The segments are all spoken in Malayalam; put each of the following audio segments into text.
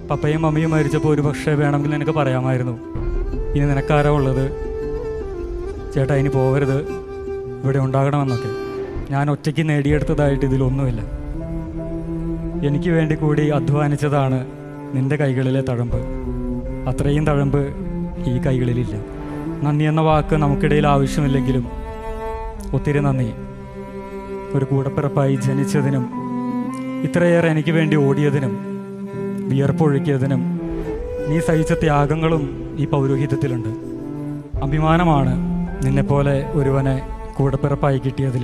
പപ്പയും മമ്മിയും മരിച്ചപ്പോൾ ഒരു പക്ഷേ വേണമെങ്കിൽ നിനക്ക് പറയാമായിരുന്നു ഇനി നിനക്കാരാ ഉള്ളത് ചേട്ടാ ഇനി പോകരുത് ഇവിടെ ഉണ്ടാകണമെന്നൊക്കെ ഞാൻ ഒറ്റയ്ക്ക് നേടിയെടുത്തതായിട്ട് ഇതിലൊന്നുമില്ല എനിക്ക് വേണ്ടി കൂടി അധ്വാനിച്ചതാണ് നിന്റെ കൈകളിലെ തഴമ്പ് അത്രയും തഴമ്പ് ഈ കൈകളിലില്ല നന്ദി എന്ന വാക്ക് നമുക്കിടയിൽ ആവശ്യമില്ലെങ്കിലും ഒത്തിരി നന്ദി ഒരു കൂടപ്പിറപ്പായി ജനിച്ചതിനും ഇത്രയേറെ എനിക്ക് വേണ്ടി ഓടിയതിനും വിയർപ്പൊഴുക്കിയതിനും നീ സഹിച്ച ത്യാഗങ്ങളും ഈ പൗരോഹിത്യത്തിലുണ്ട് അഭിമാനമാണ് നിന്നെപ്പോലെ ഒരുവനെ കൂടപ്പിറപ്പായി കിട്ടിയതിൽ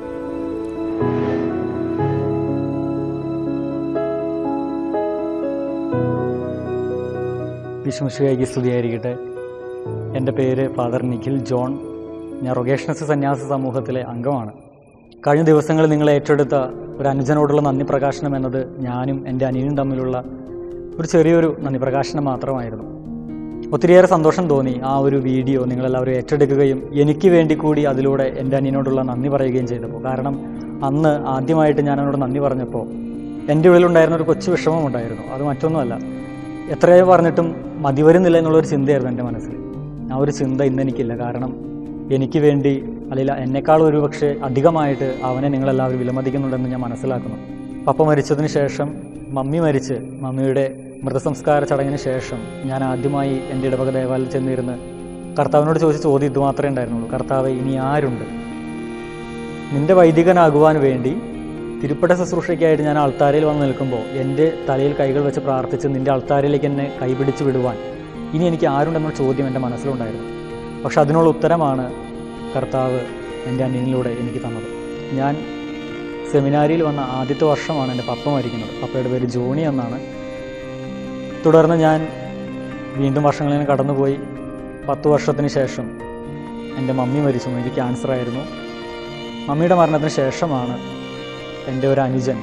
വിശ്വമിശുകായിക്ക് സ്തുതിയായിരിക്കട്ടെ എൻ്റെ പേര് ഫാദർ നിഖിൽ ജോൺ ഞാൻ റൊഗേഷണസ് സന്യാസ സമൂഹത്തിലെ അംഗമാണ് കഴിഞ്ഞ ദിവസങ്ങളിൽ നിങ്ങൾ ഏറ്റെടുത്ത ഒരു അനുജനോടുള്ള നന്ദി പ്രകാശനം എന്നത് ഞാനും എൻ്റെ അനിയനും തമ്മിലുള്ള ഒരു ചെറിയൊരു നന്ദി പ്രകാശനം മാത്രമായിരുന്നു ഒത്തിരിയേറെ സന്തോഷം തോന്നി ആ ഒരു വീഡിയോ നിങ്ങളെല്ലാവരും ഏറ്റെടുക്കുകയും എനിക്ക് വേണ്ടി കൂടി അതിലൂടെ എൻ്റെ അനിയനോടുള്ള നന്ദി പറയുകയും ചെയ്തപ്പോൾ കാരണം അന്ന് ആദ്യമായിട്ട് ഞാൻ അവനോട് നന്ദി പറഞ്ഞപ്പോൾ എൻ്റെ ഉള്ളിലുണ്ടായിരുന്ന ഒരു കൊച്ചു വിഷമം ഉണ്ടായിരുന്നു അത് മറ്റൊന്നുമല്ല എത്രയോ പറഞ്ഞിട്ടും മതി വരുന്നില്ല എന്നുള്ളൊരു ചിന്തയായിരുന്നു എൻ്റെ മനസ്സിൽ ആ ഒരു ചിന്ത ഇന്ന് എനിക്കില്ല കാരണം എനിക്ക് വേണ്ടി അല്ലെങ്കിൽ എന്നെക്കാൾ ഒരു പക്ഷേ അധികമായിട്ട് അവനെ നിങ്ങളെല്ലാവരും വിലമതിക്കുന്നുണ്ടെന്ന് ഞാൻ മനസ്സിലാക്കുന്നു പപ്പ മരിച്ചതിന് ശേഷം മമ്മി മരിച്ച് മമ്മിയുടെ മൃതസംസ്കാര ചടങ്ങിന് ശേഷം ഞാൻ ആദ്യമായി എൻ്റെ ഇടവക ദേവാലയത്തിൽ ചെന്നിരുന്ന് കർത്താവിനോട് ചോദിച്ച ചോദ്യം ഇത് മാത്രമേ ഉണ്ടായിരുന്നുള്ളൂ കർത്താവ് ഇനി ആരുണ്ട് നിന്റെ വൈദികനാകുവാൻ വേണ്ടി തിരുപ്പട ശുശ്രൂഷയ്ക്കായിട്ട് ഞാൻ ആൾത്താരയിൽ വന്ന് നിൽക്കുമ്പോൾ എൻ്റെ തലയിൽ കൈകൾ വെച്ച് പ്രാർത്ഥിച്ച് നിന്റെ ആൾത്താരയിലേക്ക് എന്നെ കൈപിടിച്ച് വിടുവാൻ ഇനി എനിക്ക് ആരുണ്ടെന്നൊരു ചോദ്യം എൻ്റെ മനസ്സിലുണ്ടായിരുന്നു പക്ഷെ അതിനുള്ള ഉത്തരമാണ് കർത്താവ് എൻ്റെ അനിയനിലൂടെ എനിക്ക് തന്നത് ഞാൻ സെമിനാരിയിൽ വന്ന ആദ്യത്തെ വർഷമാണ് എൻ്റെ പപ്പ മരിക്കുന്നത് പപ്പയുടെ പേര് ജോണി എന്നാണ് തുടർന്ന് ഞാൻ വീണ്ടും വർഷങ്ങളിങ്ങനെ കടന്നുപോയി പത്ത് വർഷത്തിന് ശേഷം എൻ്റെ മമ്മി മരിച്ചു എനിക്ക് ക്യാൻസർ ആയിരുന്നു മമ്മിയുടെ മരണത്തിന് ശേഷമാണ് എൻ്റെ ഒരു അനുജൻ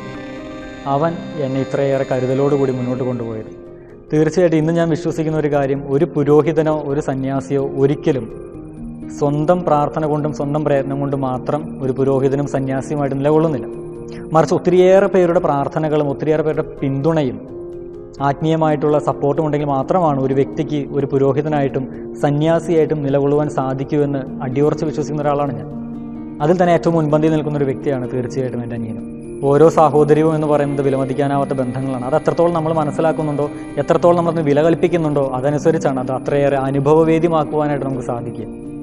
അവൻ എന്നെ ഇത്രയേറെ കരുതലോടുകൂടി മുന്നോട്ട് കൊണ്ടുപോയത് തീർച്ചയായിട്ടും ഇന്ന് ഞാൻ വിശ്വസിക്കുന്ന ഒരു കാര്യം ഒരു പുരോഹിതനോ ഒരു സന്യാസിയോ ഒരിക്കലും സ്വന്തം പ്രാർത്ഥന കൊണ്ടും സ്വന്തം പ്രയത്നം കൊണ്ടും മാത്രം ഒരു പുരോഹിതനും സന്യാസിയുമായിട്ട് നിലകൊള്ളുന്നില്ല മറിച്ച് ഒത്തിരിയേറെ പേരുടെ പ്രാർത്ഥനകളും ഒത്തിരിയേറെ പേരുടെ പിന്തുണയും ആത്മീയമായിട്ടുള്ള സപ്പോർട്ടും ഉണ്ടെങ്കിൽ മാത്രമാണ് ഒരു വ്യക്തിക്ക് ഒരു പുരോഹിതനായിട്ടും സന്യാസിയായിട്ടും നിലകൊള്ളുവാൻ സാധിക്കൂ എന്ന് അടിയുറച്ച് വിശ്വസിക്കുന്ന ഒരാളാണ് ഞാൻ അതിൽ തന്നെ ഏറ്റവും മുൻപന്തിയിൽ നിൽക്കുന്ന ഒരു വ്യക്തിയാണ് തീർച്ചയായിട്ടും എൻ്റെ അനിയനും ഓരോ സാഹോദര്യവും എന്ന് പറയുന്നത് വിലമതിക്കാനാവാത്ത ബന്ധങ്ങളാണ് അത് എത്രത്തോളം നമ്മൾ മനസ്സിലാക്കുന്നുണ്ടോ എത്രത്തോളം നമ്മളത് വില കൽപ്പിക്കുന്നുണ്ടോ അതനുസരിച്ചാണ് അത് അത്രയേറെ അനുഭവവേദ്യമാക്കുവാനായിട്ട് നമുക്ക് സാധിക്കുക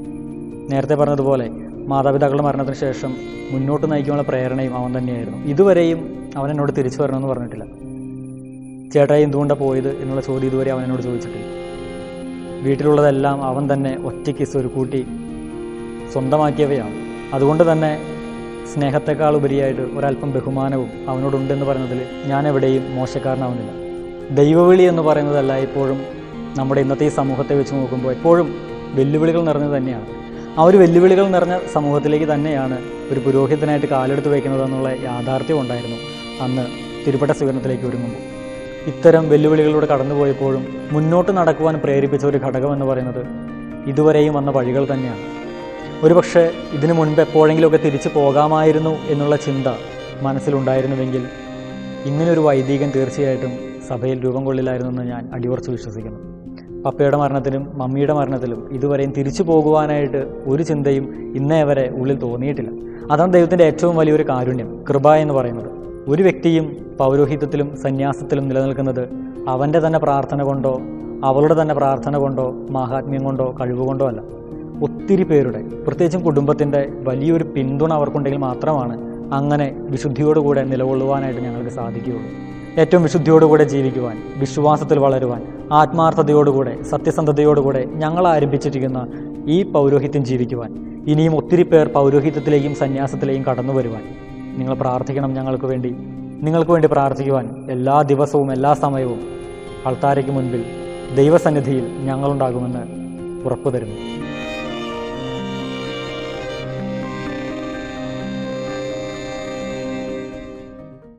നേരത്തെ പറഞ്ഞതുപോലെ മാതാപിതാക്കളുടെ മരണത്തിന് ശേഷം മുന്നോട്ട് നയിക്കാനുള്ള പ്രേരണയും അവൻ തന്നെയായിരുന്നു ഇതുവരെയും അവൻ എന്നോട് തിരിച്ചു വരണമെന്ന് പറഞ്ഞിട്ടില്ല ചേട്ടായി എന്തുകൊണ്ടാണ് പോയത് എന്നുള്ള ചോദ്യം ഇതുവരെ അവൻ എന്നോട് ചോദിച്ചിട്ടില്ല വീട്ടിലുള്ളതെല്ലാം അവൻ തന്നെ ഒറ്റയ്ക്ക് സ്വരുക്കൂട്ടി സ്വന്തമാക്കിയവയാണ് അതുകൊണ്ട് തന്നെ സ്നേഹത്തെക്കാൾ ഉപരിയായിട്ട് ഒരല്പം ബഹുമാനവും അവനോടുണ്ടെന്ന് പറയുന്നതിൽ ഞാൻ എവിടെയും മോശക്കാരനാവുന്നില്ല ദൈവവിളി എന്ന് പറയുന്നതല്ല എപ്പോഴും നമ്മുടെ ഇന്നത്തെ ഈ സമൂഹത്തെ വെച്ച് നോക്കുമ്പോൾ എപ്പോഴും വെല്ലുവിളികൾ നിറഞ്ഞത് തന്നെയാണ് ആ ഒരു വെല്ലുവിളികൾ നിറഞ്ഞ സമൂഹത്തിലേക്ക് തന്നെയാണ് ഒരു പുരോഹിതനായിട്ട് കാലെടുത്ത് വയ്ക്കുന്നതെന്നുള്ള യാഥാർത്ഥ്യം ഉണ്ടായിരുന്നു അന്ന് തിരുപ്പട്ട സ്വീകരണത്തിലേക്ക് ഒരുങ്ങുമ്പോൾ ഇത്തരം വെല്ലുവിളികളിലൂടെ കടന്നുപോയപ്പോഴും മുന്നോട്ട് നടക്കുവാൻ പ്രേരിപ്പിച്ച ഒരു ഘടകം എന്ന് പറയുന്നത് ഇതുവരെയും വന്ന വഴികൾ തന്നെയാണ് ഒരുപക്ഷെ ഇതിനു മുൻപ് എപ്പോഴെങ്കിലുമൊക്കെ തിരിച്ചു പോകാമായിരുന്നു എന്നുള്ള ചിന്ത മനസ്സിലുണ്ടായിരുന്നുവെങ്കിൽ ഇങ്ങനൊരു വൈദികൻ തീർച്ചയായിട്ടും സഭയിൽ രൂപം കൊള്ളില്ലായിരുന്നെന്ന് ഞാൻ അടിയുറച്ച് വിശ്വസിക്കുന്നു പപ്പയുടെ മരണത്തിലും മമ്മിയുടെ മരണത്തിലും ഇതുവരെയും തിരിച്ചു പോകുവാനായിട്ട് ഒരു ചിന്തയും ഇന്നേ വരെ ഉള്ളിൽ തോന്നിയിട്ടില്ല അതാണ് ദൈവത്തിൻ്റെ ഏറ്റവും വലിയൊരു കാരുണ്യം കൃപ എന്ന് പറയുന്നത് ഒരു വ്യക്തിയും പൗരോഹിത്യത്തിലും സന്യാസത്തിലും നിലനിൽക്കുന്നത് അവൻ്റെ തന്നെ പ്രാർത്ഥന കൊണ്ടോ അവളുടെ തന്നെ പ്രാർത്ഥന കൊണ്ടോ മാഹാത്മ്യം കൊണ്ടോ കഴിവുകൊണ്ടോ അല്ല ഒത്തിരി പേരുടെ പ്രത്യേകിച്ചും കുടുംബത്തിൻ്റെ വലിയൊരു പിന്തുണ അവർക്കുണ്ടെങ്കിൽ മാത്രമാണ് അങ്ങനെ വിശുദ്ധിയോടുകൂടെ നിലകൊള്ളുവാനായിട്ട് ഞങ്ങൾക്ക് സാധിക്കുകയുള്ളൂ ഏറ്റവും വിശുദ്ധിയോടുകൂടെ ജീവിക്കുവാൻ വിശ്വാസത്തിൽ വളരുവാൻ ആത്മാർത്ഥതയോടുകൂടെ സത്യസന്ധതയോടുകൂടെ ഞങ്ങൾ ആരംഭിച്ചിരിക്കുന്ന ഈ പൗരോഹിത്യം ജീവിക്കുവാൻ ഇനിയും ഒത്തിരി പേർ പൗരോഹിത്യത്തിലേക്കും സന്യാസത്തിലേക്കും കടന്നു വരുവാൻ നിങ്ങൾ പ്രാർത്ഥിക്കണം ഞങ്ങൾക്ക് വേണ്ടി നിങ്ങൾക്ക് വേണ്ടി പ്രാർത്ഥിക്കുവാൻ എല്ലാ ദിവസവും എല്ലാ സമയവും അൾത്താരയ്ക്ക് മുൻപിൽ ദൈവസന്നിധിയിൽ ഞങ്ങളുണ്ടാകുമെന്ന് ഉറപ്പു തരുന്നു